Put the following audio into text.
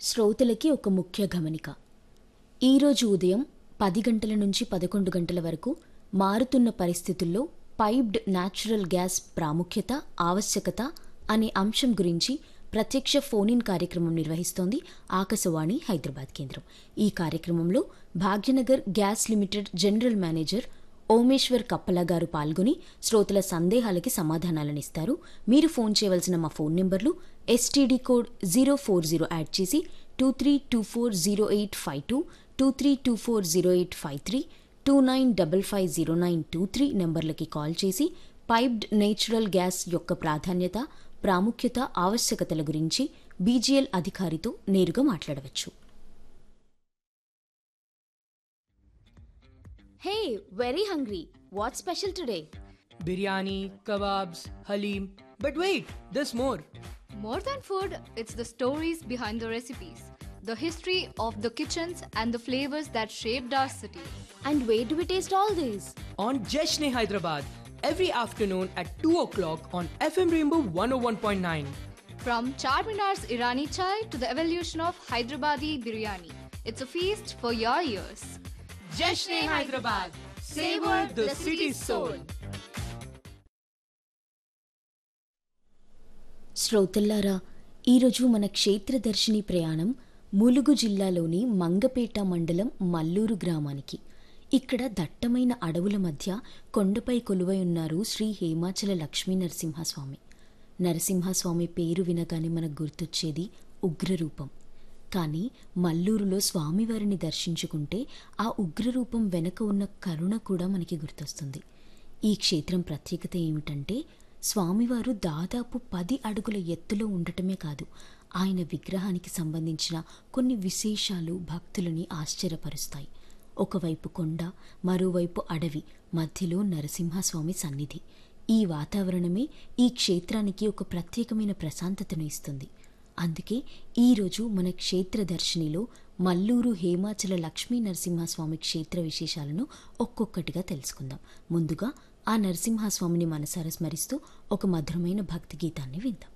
శ్రోతలకి ఒక ముఖ్య గమనిక ఈరోజు ఉదయం పది గంటల నుంచి పదకొండు గంటల వరకు మారుతున్న పరిస్థితుల్లో పైప్డ్ న్యాచురల్ గ్యాస్ ప్రాముఖ్యత ఆవశ్యకత అనే అంశం గురించి ప్రత్యక్ష ఫోన్ ఇన్ కార్యక్రమం నిర్వహిస్తోంది ఆకాశవాణి హైదరాబాద్ కేంద్రం ఈ కార్యక్రమంలో Bhagyanagar gas limited general manager Omeshwar Kappala గారు పాల్గొని శ్రోతల సందేహాలకి సమాధానాలనిస్తారు మీరు ఫోన్ చేయవలసిన మా ఫోన్ నెంబర్లు STD code zero four zero add చేసి two three two four zero eight five two two three two four zero eight five three two nine double five zero nine two three నెంబర్లకి call చేసి piped natural gas యొక్క ప్రాధాన్యత ప్రాముఖ్యత ఆవశ్యకతల గురించి BGL అధికారితో నేరుగా మాట్లాడవచ్చు hey very hungry what special today biryani, kebabs, halim. But wait, there's more. More than food, it's the stories behind the recipes, the history of the kitchens, and the flavors that shaped our city. And way do we taste all this On Jeshne Hyderabad, every afternoon at 2 o'clock on FM Rainbow 101.9. From Charminar's Irani chai to the evolution of Hyderabadi biryani, it's a feast for your ears. Jeshne Hyderabad, savor the city's soul. శ్రోతల్లారా ఈరోజు మన క్షేత్రదర్శిని ప్రయాణం ములుగు జిల్లాలోని మంగపేట మండలం మల్లూరు గ్రామానికి ఇక్కడ దట్టమైన అడవుల మధ్య కొండపై కొలువై ఉన్నారు శ్రీ హేమాచల లక్ష్మీ నరసింహస్వామి నరసింహస్వామి పేరు వినగానే మనకు గుర్తొచ్చేది ఉగ్రరూపం కానీ మల్లూరులో స్వామివారిని దర్శించుకుంటే ఆ ఉగ్రరూపం వెనక ఉన్న కరుణ కూడా మనకి గుర్తొస్తుంది ఈ క్షేత్రం ప్రత్యేకత ఏమిటంటే స్వామివారు దాదాపు పది అడుగుల ఎత్తులో ఉండటమే కాదు ఆయన విగ్రహానికి సంబంధించిన కొన్ని విశేషాలు భక్తులని ఆశ్చర్యపరుస్తాయి ఒకవైపు కొండ మరోవైపు అడవి మధ్యలో నరసింహస్వామి సన్నిధి ఈ వాతావరణమే ఈ క్షేత్రానికి ఒక ప్రత్యేకమైన ప్రశాంతతను ఇస్తుంది అందుకే ఈరోజు మన క్షేత్ర దర్శినిలో మల్లూరు హేమాచల లక్ష్మీ నరసింహస్వామి క్షేత్ర విశేషాలను ఒక్కొక్కటిగా తెలుసుకుందాం ముందుగా ఆ నరసింహస్వామిని మనసారా స్మరిస్తూ ఒక మధురమైన భక్తి గీతాన్ని విందాం